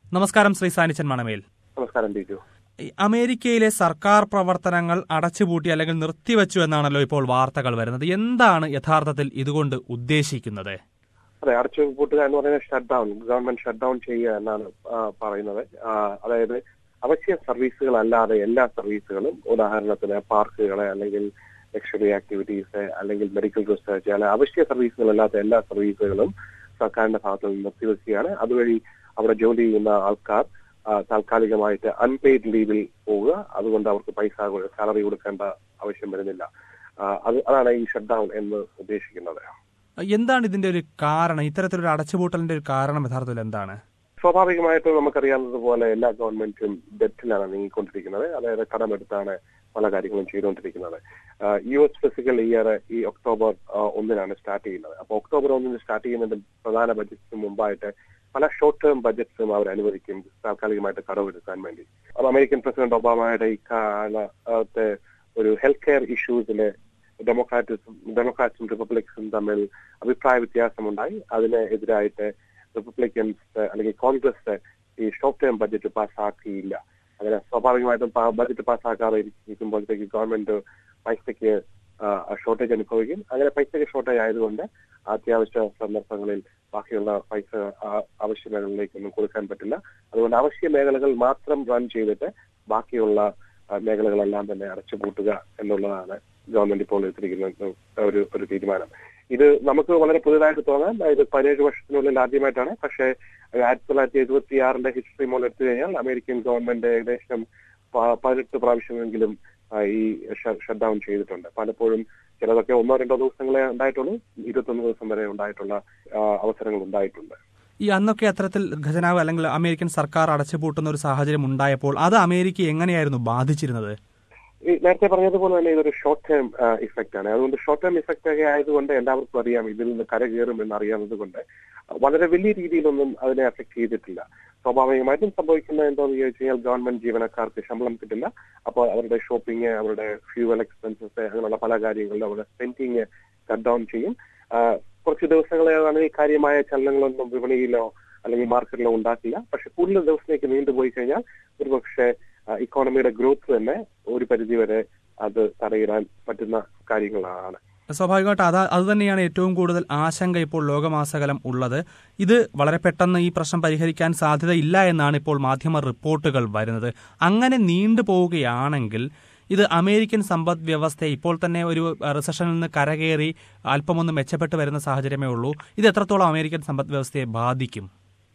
നമസ്കാരം ശ്രീ സാനിച്ചൻ മണമേൽ നമസ്കാരം ബിജു ഈ അമേരിക്കയിലെ സർക്കാർ പ്രവർത്തനങ്ങൾ അടച്ചുപൂട്ടി അല്ലെങ്കിൽ നിർത്തിവെച്ചു എന്നാണല്ലോ ഇപ്പോൾ വാർത്തകൾ വരുന്നത് എന്താണ് യഥാർത്ഥത്തിൽ ഇതുകൊണ്ട് ഉദ്ദേശിക്കുന്നത് അതെ അടച്ചു പൂട്ടുക എന്ന് പറയുന്നത് shut down government shut down ചെയ്യുക എന്നാണ് ആ, പറയുന്നത് ആ, അതായത് അവശ്യ സർവീസുകൾ അല്ലാതെ എല്ലാ സർവീസുകളും ഉദാഹരണത്തിന് പാർക്കുകളെ അല്ലെങ്കിൽ ലക്ഷറി ആക്ടിവിറ്റീസ് അല്ലെങ്കിൽ മെഡിക്കൽ റിസർച്ച് അല്ലെങ്കിൽ അവശ്യ സർവീസുകളല്ലാത്ത എല്ലാ സർവീസുകളും സർക്കാരിന്റെ ഭാഗത്ത് നിന്ന് നിർത്തിവെക്കുകയാണ് അതുവഴി അവിടെ ജോലി ചെയ്യുന്ന ആൾക്കാർ ആ, താൽക്കാലികമായിട്ട് അൺപെയ്ഡ് ലീവിൽ പോവുക അതുകൊണ്ട് അവർക്ക് പൈസ സാലറി കൊടുക്കേണ്ട ആവശ്യം വരുന്നില്ല ആ, അത് അതാണ് ഈ ഷട്ട് ഡൗൺ എന്ന് ഉദ്ദേശിക്കുന്നത് എന്താണ് ഇതിന്റെ ഒരു കാരണം ഇത്തരത്തിലൊരു അടച്ചുപൂട്ടലിന്റെ ഒരു കാരണം യഥാർത്ഥത്തിൽ എന്താണ് സ്വാഭാവികമായിട്ടും നമുക്കറിയാവുന്നതുപോലെ എല്ലാ ഗവൺമെന്റും ഡെറ്റിലാണ് നീങ്ങിക്കൊണ്ടിരിക്കുന്നത് അതായത് കടമെടുത്താണ് പല കാര്യങ്ങളും ചെയ്തുകൊണ്ടിരിക്കുന്നത് യു എസ് ഫിസിക്കൽ ഇയർ ഈ ഒക്ടോബർ ആ, ഒന്നിനാണ് സ്റ്റാർട്ട് ചെയ്യുന്നത് അപ്പൊ ഒക്ടോബർ ഒന്നിന് സ്റ്റാർട്ട് ചെയ്യുന്നതിന് പ്രധാന ബജറ്റിന് മുമ്പായിട്ട് പല ഷോർട്ട് ടേം ബജറ്റ്സും അവർ അനുവദിക്കും താൽക്കാലികമായിട്ട് കടമെടുക്കാൻ വേണ്ടി അത് അമേരിക്കൻ പ്രസിഡന്റ് ഒബാമയുടെ ഈ കാലത്തെ ഒരു ഹെൽത്ത് കെയർ ഇഷ്യൂസിലെ ഡെമോക്രാറ്റും ഡെമോക്രാറ്റ്സും റിപ്പബ്ലിക്സും തമ്മിൽ അഭിപ്രായ വ്യത്യാസമുണ്ടായി അതിന് എതിരായിട്ട് റിപ്പബ്ലിക്കൻസ് അല്ലെങ്കിൽ കോൺഗ്രസ് ഈ ഷോർട്ട് ടേം ബഡ്ജറ്റ് പാസ്സാക്കിയില്ല അങ്ങനെ സ്വാഭാവികമായിട്ടും ബഡ്ജറ്റ് പാസ്സാക്കാതെ ഇരിക്കുമ്പോഴത്തേക്ക് ഗവൺമെന്റ് പൈസയ്ക്ക് ഷോർട്ടേജ് അനുഭവിക്കും അങ്ങനെ പൈസയ്ക്ക് ഷോർട്ടേജ് ആയതുകൊണ്ട് അത്യാവശ്യ സന്ദർഭങ്ങളിൽ ബാക്കിയുള്ള പൈസ ആ, ആവശ്യ മേഖലകളിലേക്കൊന്നും കൊടുക്കാൻ പറ്റില്ല അതുകൊണ്ട് അവശ്യ മേഖലകൾ മാത്രം റൺ ചെയ്തിട്ട് ബാക്കിയുള്ള ആ, മേഖലകളെല്ലാം തന്നെ അടച്ചുപൂട്ടുക എന്നുള്ളതാണ് ഗവൺമെന്റ് ഇപ്പോൾ എടുത്തിരിക്കുന്ന ഒരു ഒരു തീരുമാനം ഇത് നമുക്ക് വളരെ പുതുതായിട്ട് തോന്നാം ഇത് പതിനേഴ് വർഷത്തിനുള്ളിൽ ആദ്യമായിട്ടാണ് പക്ഷേ ആയിരത്തി തൊള്ളായിരത്തി എഴുപത്തി ആറിന്റെ ഹിസ്റ്ററി മോൾ എടുത്തു കഴിഞ്ഞാൽ അമേരിക്കൻ ഗവൺമെന്റ് ഏകദേശം പ- പതിനെട്ട് പ്രാവശ്യമെങ്കിലും ആ, ഈ ഷട്ട് ഡൗൺ ചെയ്തിട്ടുണ്ട് പലപ്പോഴും ചിലതൊക്കെ ഒന്നോ രണ്ടോ ദിവസങ്ങളെ ഉണ്ടായിട്ടുള്ളൂ ഇരുപത്തൊന്ന് ദിവസം വരെ ഉണ്ടായിട്ടുള്ള ആ, അവസരങ്ങൾ ഉണ്ടായിട്ടുണ്ട് ഈ അന്നൊക്കെ അത്തരത്തിൽ ഖജനാവ് അല്ലെങ്കിൽ അമേരിക്കൻ സർക്കാർ അടച്ചുപൂട്ടുന്ന ഒരു സാഹചര്യം ഉണ്ടായപ്പോൾ അത് അമേരിക്ക എങ്ങനെയായിരുന്നു ബാധിച്ചിരുന്നത് ഈ നേരത്തെ പറഞ്ഞതുപോലെ തന്നെ ഇതൊരു ഷോർട്ട് ടേം ഇഫക്റ്റ് ആണ് അതുകൊണ്ട് ഷോർട്ട് ടേം ഇഫക്റ്റ് ഒക്കെ ആയതുകൊണ്ട് എല്ലാവർക്കും അറിയാം ഇതിൽ നിന്ന് കരകയറും എന്ന് അറിയാവുന്നത് കൊണ്ട് വളരെ വലിയ രീതിയിലൊന്നും അതിനെ അഫക്ട് ചെയ്തിട്ടില്ല സ്വാഭാവികമായിട്ടും സംഭവിക്കുന്നത് എന്താണെന്ന് ചോദിച്ചു കഴിഞ്ഞാൽ ഗവൺമെന്റ് ജീവനക്കാർക്ക് ശമ്പളം കിട്ടില്ല അപ്പോൾ അവരുടെ ഷോപ്പിംഗ് അവരുടെ ഫ്യൂവൽ എക്സ്പെൻസസ് അങ്ങനെയുള്ള പല കാര്യങ്ങളിലും അവരുടെ സ്പെൻഡിങ് കട്ട് ഡൗൺ ചെയ്യും ആ, കുറച്ച് ദിവസങ്ങളേതാണ് ഈ കാര്യമായ ചലനങ്ങളൊന്നും വിപണിയിലോ അല്ലെങ്കിൽ മാർക്കറ്റിലോ ഉണ്ടാക്കില്ല പക്ഷെ കൂടുതൽ ദിവസത്തേക്ക് നീണ്ടുപോയി കഴിഞ്ഞാൽ ഒരുപക്ഷെ ഇക്കോണമിയുടെ ഗ്രോത്ത് തന്നെ ഒരു പരിധിവരെ അത് തടയിടാൻ പറ്റുന്ന കാര്യങ്ങളാണ് സ്വാഭാവികമായിട്ട് അത് അത് തന്നെയാണ് ഏറ്റവും കൂടുതൽ ആശങ്ക ഇപ്പോൾ ലോകമാസകലം ഉള്ളത് ഇത് വളരെ പെട്ടെന്ന് ഈ പ്രശ്നം പരിഹരിക്കാൻ സാധ്യതയില്ല എന്നാണ് ഇപ്പോൾ മാധ്യമ റിപ്പോർട്ടുകൾ വരുന്നത് അങ്ങനെ നീണ്ടു പോവുകയാണെങ്കിൽ ഇത് അമേരിക്കൻ സമ്പദ് വ്യവസ്ഥയെ ഇപ്പോൾ തന്നെ ഒരു റിസഷനിൽ നിന്ന് കരകയറി അല്പമൊന്ന് മെച്ചപ്പെട്ട് വരുന്ന സാഹചര്യമേ ഉള്ളൂ ഇത് എത്രത്തോളം അമേരിക്കൻ സമ്പദ് വ്യവസ്ഥയെ ബാധിക്കും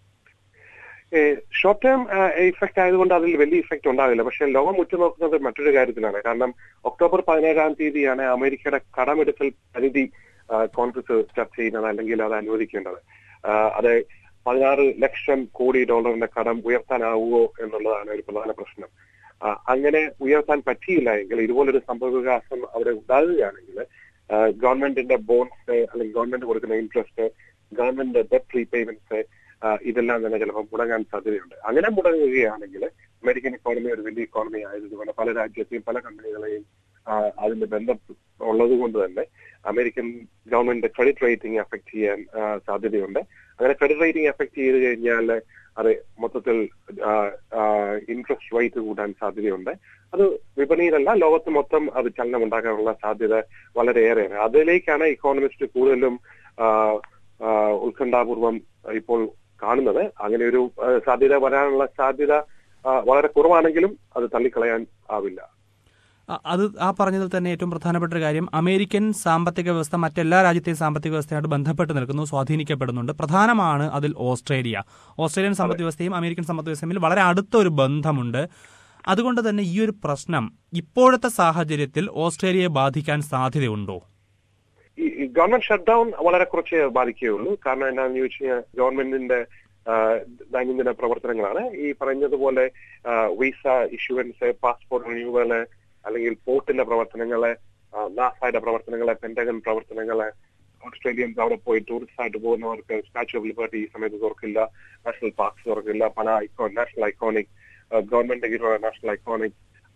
ഷോർട്ട് ടേം ഇഫക്റ്റ് ആയതുകൊണ്ട് അതിൽ വലിയ ഇഫക്റ്റ് ഉണ്ടാവില്ല പക്ഷെ ലോകം ഉറ്റുനോക്കുന്നത് മറ്റൊരു കാര്യത്തിലാണ് കാരണം ഒക്ടോബർ പതിനേഴാം തീയതിയാണ് അമേരിക്കയുടെ കടമെടുക്കൽ പരിധി ആ, കോൺഗ്രസ് ചർച്ച ചെയ്യുന്നത് അല്ലെങ്കിൽ അത് അനുവദിക്കേണ്ടത് ആ, അത് പതിനാറ് ലക്ഷം കോടി ഡോളറിന്റെ കടം ഉയർത്താനാവുമോ എന്നുള്ളതാണ് ഒരു പ്രധാന പ്രശ്നം ആ, അങ്ങനെ ഉയർത്താൻ പറ്റിയില്ല എങ്കിൽ ഇതുപോലൊരു സംഭവവികാസം അവിടെ ഉണ്ടാകുകയാണെങ്കിൽ ആ, ഗവൺമെന്റിന്റെ ബോൺസ് അല്ലെങ്കിൽ ഗവൺമെന്റ് കൊടുക്കുന്ന ഇൻട്രസ്റ്റ് ഗവൺമെന്റ് ഡെറ്റ് റീപേയ്മെന്റ്സ് ഇതെല്ലാം തന്നെ ചിലപ്പോൾ മുടങ്ങാൻ സാധ്യതയുണ്ട് അങ്ങനെ മുടങ്ങുകയാണെങ്കിൽ അമേരിക്കൻ ഇക്കോണമി ഒരു വലിയ ഇക്കോണമി ആയതുകൊണ്ട് പല രാജ്യത്തെയും പല കമ്പനികളെയും ആ, അതിന്റെ ബന്ധം ഉള്ളത് കൊണ്ട് തന്നെ American government credit rating affect ചെയ്യാൻ ആ, സാധ്യതയുണ്ട് അങ്ങനെ ക്രെഡിറ്റ് റേറ്റിംഗ് അഫക്ട് ചെയ്ത് കഴിഞ്ഞാൽ അത് മൊത്തത്തിൽ ഇൻട്രസ്റ്റ് റേറ്റ് കൂട്ടാൻ സാധ്യതയുണ്ട് അത് വിപണിയിലല്ല ലോകത്ത് മൊത്തം അത് ചലനം ഉണ്ടാക്കാനുള്ള സാധ്യത വളരെയേറെയാണ് അതിലേക്കാണ് ഇക്കോണമിസ്റ്റ് കൂടുതലും ആ, ആ, ഉത്കണ്ഠാപൂർവം ഇപ്പോൾ കാണുന്നത് അങ്ങനെ ഒരു ആ, സാധ്യത വരാനുള്ള സാധ്യത ആ, വളരെ കുറവാണെങ്കിലും അത് തള്ളിക്കളയാൻ ആവില്ല അ- അത് ആ പറഞ്ഞതിൽ തന്നെ ഏറ്റവും പ്രധാനപ്പെട്ട ഒരു കാര്യം അമേരിക്കൻ സാമ്പത്തിക വ്യവസ്ഥ മറ്റെല്ലാ രാജ്യത്തെയും സാമ്പത്തിക വ്യവസ്ഥയായിട്ട് ബന്ധപ്പെട്ട് നിൽക്കുന്നു സ്വാധീനിക്കപ്പെടുന്നുണ്ട് പ്രധാനമാണ് അതിൽ ഓസ്ട്രേലിയ ഓസ്ട്രേലിയൻ സമ്പദ് വ്യവസ്ഥയും അമേരിക്കൻ സമ്പദ് വ്യവസ്ഥയും തമ്മിൽ വളരെ അടുത്ത ഒരു ബന്ധമുണ്ട് അതുകൊണ്ട് തന്നെ ഈ ഒരു പ്രശ്നം ഇപ്പോഴത്തെ സാഹചര്യത്തിൽ ഓസ്ട്രേലിയയെ ബാധിക്കാൻ സാധ്യതയുണ്ടോ ഈ ഈ ഗവൺമെന്റ് ഷട്ട് ഡൗൺ വളരെ കുറച്ചേ ബാധിക്കുകയുള്ളൂ കാരണം എന്താണെന്ന് ചോദിച്ചു കഴിഞ്ഞാൽ ഗവൺമെന്റിന്റെ ആ, ദൈനംദിന പ്രവർത്തനങ്ങളാണ് ഈ പറഞ്ഞതുപോലെ ആ, വിസ ഇഷ്യൂവൻസ് പാസ്പോർട്ട് റിന്യൂവല് അല്ലെങ്കിൽ പോർട്ടിന്റെ പ്രവർത്തനങ്ങള് ആ, നാസയുടെ പ്രവർത്തനങ്ങള് പെന്റഗൺ പ്രവർത്തനങ്ങള് ഓസ്ട്രേലിയൻസ് അവിടെ പോയി ടൂറിസ്റ്റ് ആയിട്ട് പോകുന്നവർക്ക് സ്റ്റാച്യു ഓഫ് ലിബർട്ടി ഈ സമയത്ത് തുറക്കില്ല നാഷണൽ പാർക്സ് തുറക്കില്ല പല ഐക്കോ നാഷണൽ ഐക്കോണിക് ഗവൺമെന്റ് കീഴിലുള്ള നാഷണൽ ഐക്കോണിക്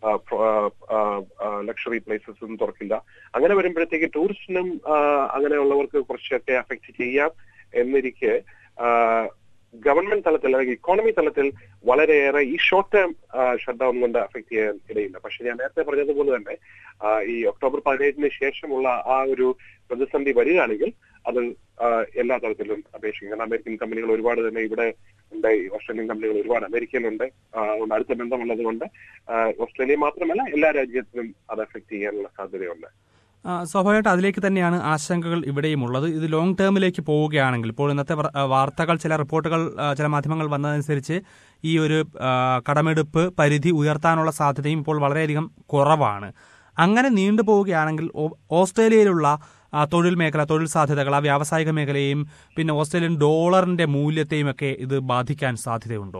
ലക്ഷറി പ്ലേസസ് ഒന്നും തുറക്കില്ല അങ്ങനെ വരുമ്പോഴത്തേക്ക് ടൂറിസ്റ്റിനും അങ്ങനെയുള്ളവർക്ക് കുറച്ചൊക്കെ അഫക്റ്റ് ചെയ്യാം എന്നിരിക്കെ ഗവൺമെന്റ് തലത്തിൽ അല്ലെങ്കിൽ ഇക്കോണമി തലത്തിൽ വളരെയേറെ ഈ ഷോർട്ട് ടേം ഷട്ട് ഡൗൺ കൊണ്ട് അഫക്ട് ചെയ്യാൻ ഇടയില്ല പക്ഷെ ഞാൻ നേരത്തെ പറഞ്ഞതുപോലെ തന്നെ ആ, ഈ ഒക്ടോബർ പതിനേഴിന് ശേഷമുള്ള ആ ഒരു പ്രതിസന്ധി വരികയാണെങ്കിൽ അത് ആ, എല്ലാ തരത്തിലും അപേക്ഷിക്കും കാരണം അമേരിക്കൻ കമ്പനികൾ ഒരുപാട് തന്നെ ഇവിടെ ഉണ്ട് ഈ ഓസ്ട്രേലിയൻ കമ്പനികൾ ഒരുപാട് അമേരിക്കയിലുണ്ട് ആ, അതുകൊണ്ട് അടുത്ത ബന്ധമുള്ളത് കൊണ്ട് ആ, ഓസ്ട്രേലിയ മാത്രമല്ല എല്ലാ രാജ്യത്തിനും അത് അഫക്ട് ചെയ്യാനുള്ള സാധ്യതയുണ്ട് ആ, സ്വാഭാവികമായിട്ട് അതിലേക്ക് തന്നെയാണ് ആശങ്കകൾ ഇവിടെയും ഉള്ളത് ഇത് ലോങ് ടേമിലേക്ക് പോവുകയാണെങ്കിൽ ഇപ്പോൾ ഇന്നത്തെ വർ- ആ, വാർത്തകൾ ചില റിപ്പോർട്ടുകൾ ആ, ചില മാധ്യമങ്ങൾ വന്നതനുസരിച്ച് ഈ ഒരു ആ, കടമെടുപ്പ് പരിധി ഉയർത്താനുള്ള സാധ്യതയും ഇപ്പോൾ വളരെയധികം കുറവാണ് അങ്ങനെ നീണ്ടു പോവുകയാണെങ്കിൽ ഓ- ഓസ്ട്രേലിയയിലുള്ള ആ, തൊഴിൽ മേഖല തൊഴിൽ സാധ്യതകൾ ആ വ്യാവസായിക മേഖലയെയും പിന്നെ ഓസ്ട്രേലിയൻ ഡോളറിന്റെ മൂല്യത്തെയും ഒക്കെ ഇത് ബാധിക്കാൻ സാധ്യതയുണ്ടോ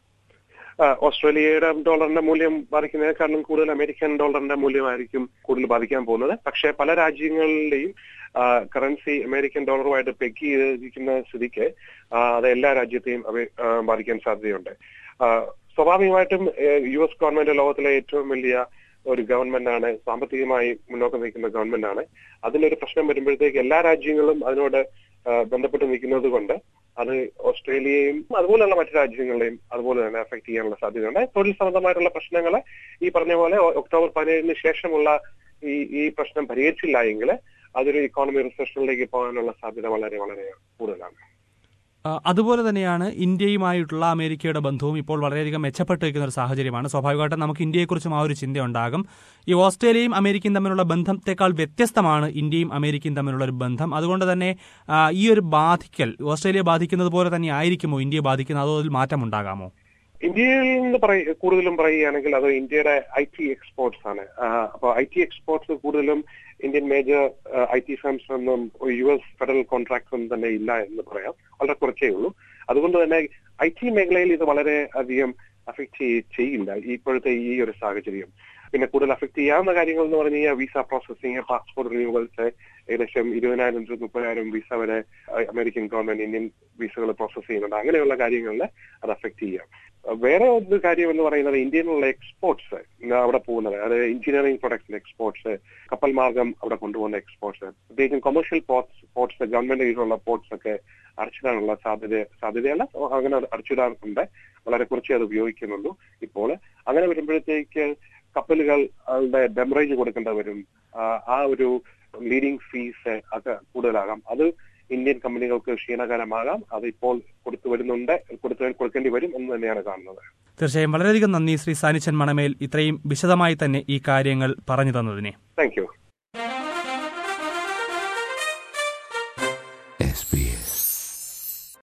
ആ, ഓസ്ട്രേലിയയുടെ ഡോളറിന്റെ മൂല്യം ബാധിക്കുന്നതിനേക്കാളും കൂടുതൽ അമേരിക്കൻ ഡോളറിന്റെ മൂല്യമായിരിക്കും കൂടുതൽ ബാധിക്കാൻ പോകുന്നത് പക്ഷേ പല രാജ്യങ്ങളിലെയും കറൻസി അമേരിക്കൻ ഡോളറുമായിട്ട് പെഗ് ചെയ്തിരിക്കുന്ന സ്ഥിതിക്ക് ആ, അത് എല്ലാ രാജ്യത്തെയും അവ- ആ, ബാധിക്കാൻ സാധ്യതയുണ്ട് ആ, സ്വാഭാവികമായിട്ടും യു എസ് ഗവൺമെന്റ് ലോകത്തിലെ ഏറ്റവും വലിയ ഒരു ഗവൺമെന്റ് ആണ് സാമ്പത്തികമായി മുന്നോക്കം നിൽക്കുന്ന ഗവൺമെന്റ് ആണ് അതിനൊരു പ്രശ്നം വരുമ്പോഴത്തേക്ക് എല്ലാ രാജ്യങ്ങളും അതിനോട് ആ, ബന്ധപ്പെട്ട് നിൽക്കുന്നത് കൊണ്ട് അത് ഓസ്ട്രേലിയയും അതുപോലെയുള്ള മറ്റു രാജ്യങ്ങളെയും അതുപോലെ തന്നെ അഫക്ട് ചെയ്യാനുള്ള സാധ്യതയുണ്ട് തൊഴിൽ സംബന്ധമായിട്ടുള്ള പ്രശ്നങ്ങൾ ഈ പറഞ്ഞ പോലെ ഒ- ഒക്ടോബർ പതിനേഴിന് ശേഷമുള്ള ഈ ഈ പ്രശ്നം പരിഹരിച്ചില്ല എങ്കിൽ അതൊരു ഇക്കോണമി റിസഷനിലേക്ക് പോകാനുള്ള സാധ്യത വളരെ വളരെ കൂടുതലാണ് ആ, അതുപോലെ തന്നെയാണ് ഇന്ത്യയുമായിട്ടുള്ള അമേരിക്കയുടെ ബന്ധവും ഇപ്പോൾ വളരെയധികം മെച്ചപ്പെട്ട് നിൽക്കുന്ന ഒരു സാഹചര്യമാണ് സ്വാഭാവികമായിട്ടും നമുക്ക് ഇന്ത്യയെക്കുറിച്ചും ആ ഒരു ചിന്ത ഉണ്ടാകും ഈ ഓസ്ട്രേലിയയും അമേരിക്കയും തമ്മിലുള്ള ബന്ധത്തെക്കാൾ വ്യത്യസ്തമാണ് ഇന്ത്യയും അമേരിക്കയും തമ്മിലുള്ള ഒരു ബന്ധം അതുകൊണ്ട് തന്നെ ആ, ഈ ഒരു ബാധിക്കൽ ഓസ്ട്രേലിയ ബാധിക്കുന്നത് പോലെ തന്നെ ആയിരിക്കുമോ ഇന്ത്യയെ ബാധിക്കുന്നത് അതോ അതിൽ മാറ്റമുണ്ടാകാമോ ഇന്ത്യയിൽ നിന്ന് പറയ കൂടുതലും പറയുകയാണെങ്കിൽ അത് ഇന്ത്യയുടെ ഐ ടി എക്സ്പോർട്സ് ആണ് അപ്പോൾ ഐ ടി എക്സ്പോർട്സ് കൂടുതലും Indian major I T firms ഒന്നും യു എസ് ഫെഡറൽ കോൺട്രാക്ട്സ് ഒന്നും തന്നെ ഇല്ല എന്ന് പറയാം വളരെ കുറച്ചേ ഉള്ളൂ അതുകൊണ്ട് തന്നെ ഐ ടി മേഖലയിൽ ഇത് വളരെ അധികം അഫക്ട് ചെയ്യില്ല ഇപ്പോഴത്തെ ഈ ഒരു സാഹചര്യം പിന്നെ കൂടുതൽ അഫക്ട് ചെയ്യാവുന്ന കാര്യങ്ങൾ എന്ന് പറഞ്ഞു കഴിഞ്ഞാൽ വിസ പ്രോസസ്സിംഗ് പാസ്പോർട്ട് റിന്യൂവൽസ് ഏകദേശം ഇരുപതിനായിരം ടു മുപ്പതിനായിരം വിസ വരെ അഹ് അമേരിക്കൻ ഗവൺമെന്റ് ഇന്ത്യൻ വിസകൾ പ്രോസസ് ചെയ്യുന്നുണ്ട് അങ്ങനെയുള്ള കാര്യങ്ങളിൽ അത് അഫക്ട് ചെയ്യാം അഹ് വേറെ ഒരു കാര്യം എന്ന് പറയുന്നത് ഇന്ത്യയിലുള്ള എക്സ്പോർട്സ് അവിടെ പോകുന്നത് അതായത് എഞ്ചിനീയറിംഗ് പ്രൊഡക്ട്സിന്റെ എക്സ്പോർട്സ് കപ്പൽ മാർഗം അവിടെ കൊണ്ടുപോകുന്ന എക്സ്പോർട്സ് പ്രത്യേകിച്ചും കൊമേഴ്ഷ്യൽ പോർട്സ് പോർട്സ് ഗവൺമെന്റ് കീഴിലുള്ള പോർട്സ് ഒക്കെ അടച്ചിടാനുള്ള സാധ്യത സാധ്യതയല്ല അങ്ങനെ അടച്ചിടാറുണ്ട് വളരെ കുറച്ചേ അത് ഉപയോഗിക്കുന്നുള്ളൂ ഇപ്പോൾ അങ്ങനെ വരുമ്പോഴത്തേക്ക് കപ്പലുകളുടെ ഡെമറേജ് കൊടുക്കേണ്ടി വരും ആ, ആ ഒരു ലീഡിംഗ് ഫീസ് അത് കൂടുതലാകാം അത് ഇന്ത്യൻ കമ്പനികൾക്ക് ക്ഷീണകരമാകാം അത് ഇപ്പോൾ കൊടുത്തു വരുന്നുണ്ട് കൊടുത്തു കൊടുക്കേണ്ടി വരും എന്ന് തന്നെയാണ് കാണുന്നത് തീർച്ചയായും വളരെയധികം നന്ദി ശ്രീ സാനിച്ചൻ മണമേൽ ഇത്രയും വിശദമായി തന്നെ ഈ കാര്യങ്ങൾ പറഞ്ഞു തന്നതിനെ താങ്ക് യു